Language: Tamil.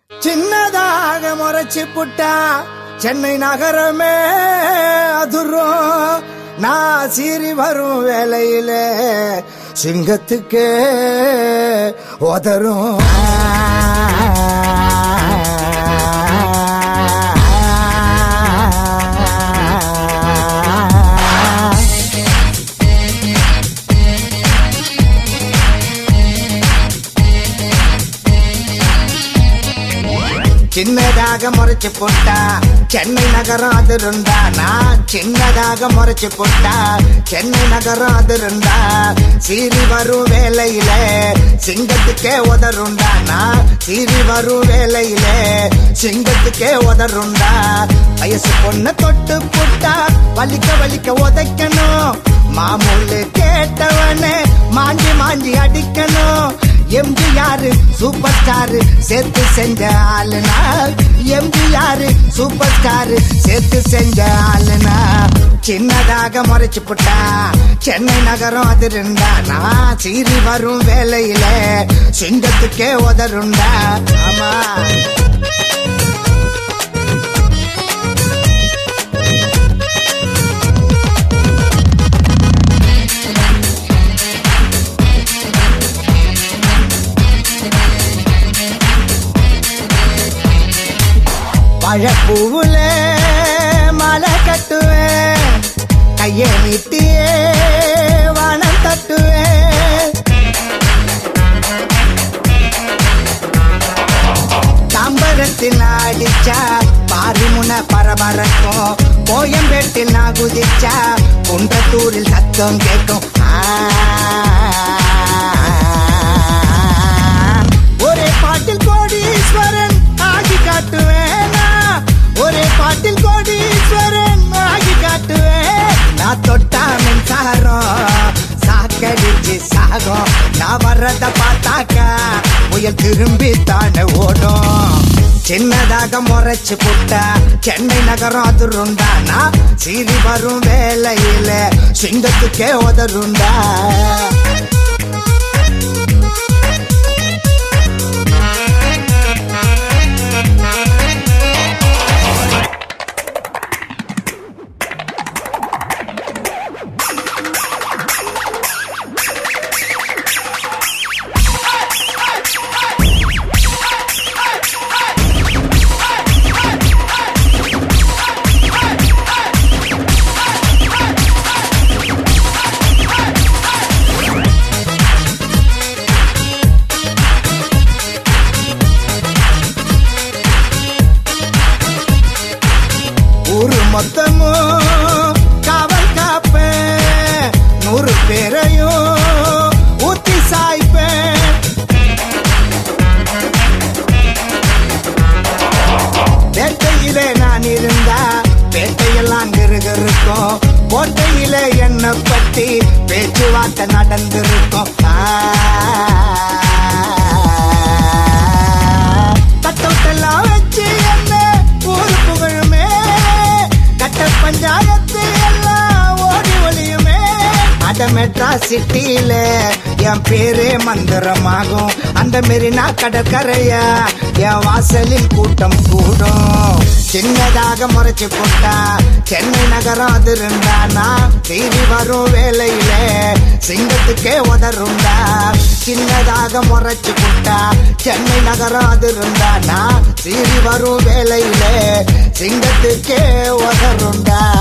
சின்னதாக முறைச்சு புட்டா சென்னை நகரமே அதுரும் நான் சீறி வரும் வேலையில சிங்கத்துக்கே உதரும் சின்னதாக முறைச்சு போட்டா சென்னை நகரம் அது இருந்தா நான் சின்னதாக முறைச்சு போட்டா சென்னை நகரம் அது இருந்தா சீறி வரும் வேலையில சிங்கத்துக்கே உதருண்டா நான் சீறி வரும் வேலையில சிங்கத்துக்கே உதருண்டா வயசு பொண்ணு தொட்டு புட்டா வலிக்க வலிக்க உதைக்கணும் மாமூலு கேட்டவனே மாஞ்சி மாஞ்சி அடிக்கணும் எம்ஜிஆர் சூப்பர் ஸ்டார் சேர்த்து செஞ்ச ஆளுனா எம்ஜிஆர் சூப்பர் ஸ்டார் சேர்த்து செஞ்ச ஆளுனா சின்னதாக முறைச்சு புட்டா சென்னை நகரம் அது இருந்தா நான் சீறி வரும் வேலையில சிங்கத்துக்கே உதருண்டா ஆமா பழப்பூவுல மலை கட்டுவேன் கையை நீட்டியே வனம் தட்டுவேன் தாம்பரத்தில் அடிச்சா பாரிமுன பரபரக்கும் கோயம்பேட்டில் நான் குதிச்சா குன்றத்தூரில் சத்தம் கேட்கும் ஆ. ஒரே பாட்டில் கோடீஸ்வரன் ஆகி காட்டுவேனா ஒரே பாட்டில் கோடீஸ்வரன் ஆகி காட்டுவேன் நான் தொட்டா மின்சாரம் சாக்கடிச்சு சாகம் நான் வர்றத பார்த்தாக்கா புயல் திரும்பி தானே ஓடும் சின்னதாக முறைச்சு புட்டா சென்னை நகரம் அதுருண்டா நான் சீறி வரும் வேலையில சிங்கத்துக்கே உதருண்டா ஊரு மொத்தமும் காவல் காப்பேன் நூறு பேரையும் ஊத்தி சாய்ப்பேன் வேட்டையிலே நான் இருந்தா வேட்டையெல்லாம் கிருகிருக்கும் கோட்டையிலே என்ன பத்தி பேச்சுவார்த்தை நடந்திருக்கும் ஆ. கட்டவுட்டெல்லாம் வச்சு என்ன ஊரு புகழுமே கட்ட பஞ்சாயத்து எல்லாம் ஓடி ஒளியுமே அட மெட்ராஸ் சிட்டியில என் பேரே மந்திரமாகும் அந்த மெரினா கடற்கரையா என் வாசலில் கூட்டம் கூடும் சின்னதாக முறைச்சு போட்டா சென்னை நகரம் அது இருந்தா நான் சீறி வரும் வேலையில சிங்கத்துக்கே உதருண்டா சின்னதாக முறைச்சு போட்டா சென்னை நகரம் அது இருந்தா நான் சீறி வரும் வேலையில சிங்கத்துக்கே உதருண்டா